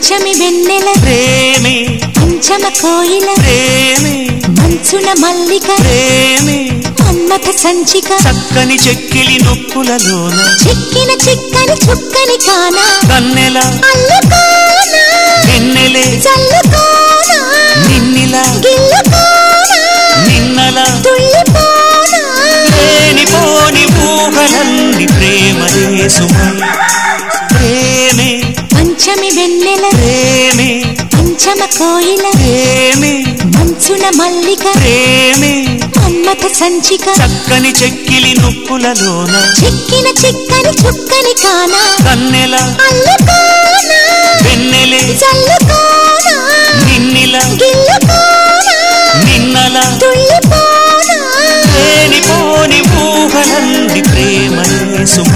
పంచమి వెన్నెల ప్రేమే పంచమ కోయిల ప్రేమే మంచున మల్లిక ప్రేమే మన్మథ సంచిక చక్కని చెక్కిలి నొక్కులలోన చిక్కిన చిక్కని చుక్కని కాన కన్నెల అల్లుకోనా వెన్నెలే చల్లుకోనా నిన్నిలా గిల్లుకోనా నిన్నల తుళ్ళిపోనా లేనిపోని ఊహలన్నీ ప్రేమలే సుమ ప్రేమే పంచమి వెన్నెల ప్రేమే పంచమ కోయిల ప్రేమే మంచున మల్లిక ప్రేమే మన్మథ సంచిక చక్కని చెక్కిలి నొక్కులలోన చిక్కిన చిక్కని చుక్కని కాన కన్నెల అల్లుకోనా వెన్నెలే చల్లుకోనా నిన్నిల గిల్లుకోనా నిన్నల తుళ్ళిపోనా లేనిపోని ఊహలన్నీ ప్రేమలే సుమ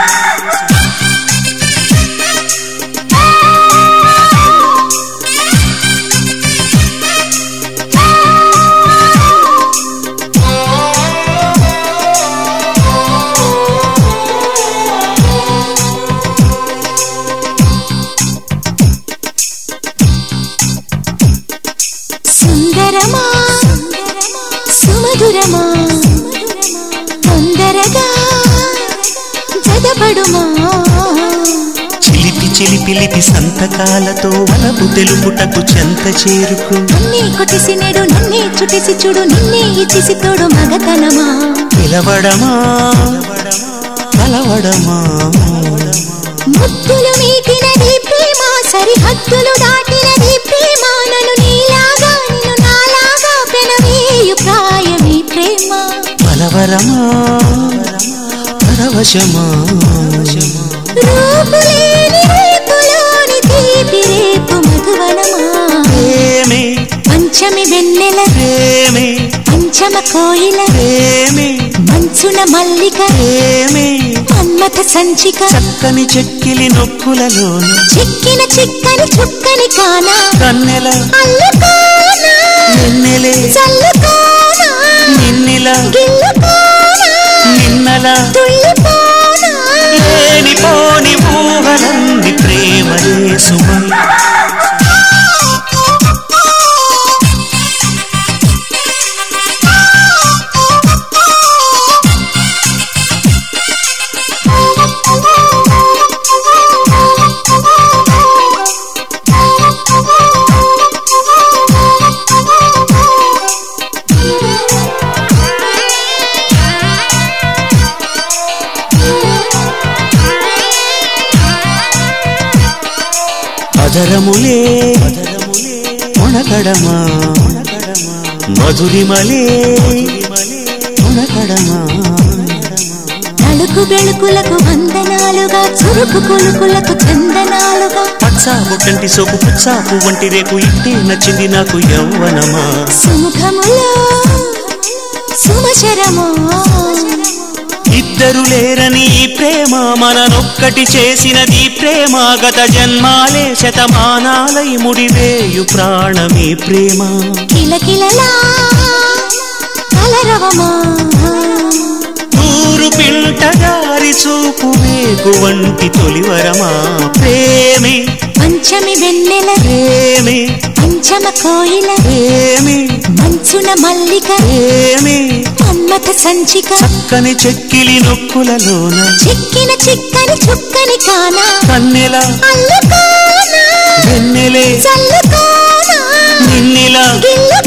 సుందరమా సుమధురమా తొందరగా జదపడుమా చిలిపి చిలిపిలిపి సంతకాలతో వలపు తెలుపుటకు చెంత చేరుకు నన్నే కొట్టేసి నేడు నన్నే చుట్టేసి చూడు నిన్నే ఇచ్చేసి తోడు మగతనమా పిలవడమా కలవడమా ముద్దులు మీటినది ప్రేమ సరిహద్దులు దాటినది ప్రేమ నన్ను నీలాగా నిన్ను నాలాగా పెనవేయు ప్రాయమీ ప్రేమ బలవరమా పరవశమా రూపులేని రేపులోని తీపి రేపు మధువనమా ప్రేమే పంచమి వెన్నెల ప్రేమే పంచమ కోయిల ప్రేమే మంచున మల్లిక ప్రేమే మన్మథ సంచిక చక్కని చెక్కిలి నొక్కులలోన చిక్కిన చిక్కని చుక్కని కాన కన్నెల అల్లుకోనా వెన్నెలే చల్లుకోనా నిన్నిల గిల్లుకోనా నిన్నల తుళ్ళిపోనా లేనిపోని ఊహలన్నీ ప్రేమలే సుమ అదరములే ఉణకడమా మధురిమలే ఉణకడమా తలుకు బెళుకులకు వందనాలుగా చురుకు కొలుకులకు చందనాలుగా పచ్చా బుట్టంటి సోపు పుచ్చాపు వంటి రేపు ఇట్టే నచ్చింది నాకు యౌవనమా సుముఖములో సుమశరమా ఇద్దరు లేరని ఈ ప్రేమ మననొక్కటి చేసినది ప్రేమ గత జన్మాలే శతమానాలై ముడివేయు ప్రాణమే ప్రేమ కిలకిలలా కలరవమా ఊరు పిల్ట దారి చూపు వేగు వంటి తొలివరమా ప్రేమే పంచమి వెన్నెల ప్రేమే పంచమ కోయిల ప్రేమే మంచున మల్లిక ప్రేమే మన్మథ సంచిక చక్కని చెక్కిలి నొక్కులలోన చిక్కిన చిక్కని చుక్కని కాన కన్నెల అల్లుకోనా వెన్నెలే చల్లుకోనా నిన్నిలా గిల్లుకోనా